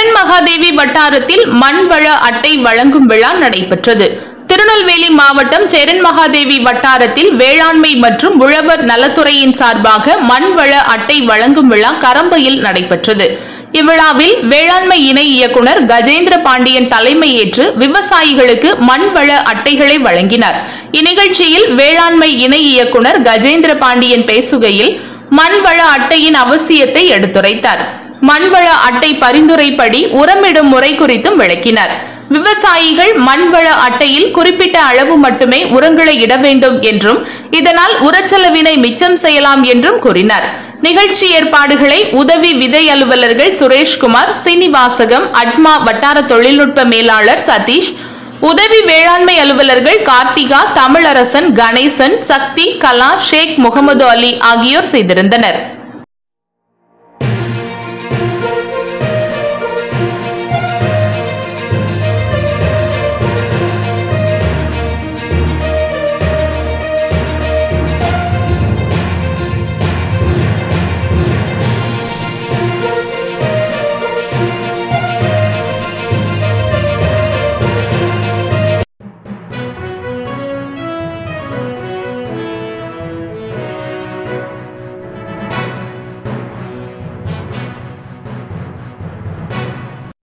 செரன் மகாதேவி வட்டாரத்தில் மண்வள அட்டை வழங்கும் விழா நடைபெற்றது திருநெல்வேலி மாவட்டம் செரன் மகாதேவி வட்டாரத்தில் வேளாண்மை மற்றும் உழவர் நலத்துறையின் சார்பாக மண்வள அட்டை வழங்கும் விழா கரம்பையில் நடைபெற்றது இவ்விழாவில் வேளாண்மை இணை இயக்குனர் கஜேந்திர பாண்டியன் தலைமையேற்று விவசாயிகளுக்கு மண்வள அட்டைகளை வழங்கினார் இந்நிகழ்ச்சியில் வேளாண்மை இணை இயக்குனர் கஜேந்திர பாண்டியன் பேசுகையில் மண்வள அட்டையின் அவசியத்தை எடுத்துரைத்தார் மண்வள அட்டை பரிந்துரைப்படி உரமிடும் முறை குறித்தும் விளக்கினார் விவசாயிகள் மண்வள அட்டையில் குறிப்பிட்ட அளவு மட்டுமே உரங்களை இட வேண்டும் என்றும் இதனால் உரச்செலவினை மிச்சம் செய்யலாம் என்றும் கூறினார் நிகழ்ச்சி ஏற்பாடுகளை உதவி விதை அலுவலர்கள் சுரேஷ்குமார் சீனிவாசகம் அட்மா வட்டார தொழில்நுட்ப மேலாளர் சதீஷ் உதவி வேளாண்மை அலுவலர்கள் கார்த்திகா தமிழரசன் கணேசன் சக்தி கலா ஷேக் முகமது அலி ஆகியோர் செய்திருந்தனர்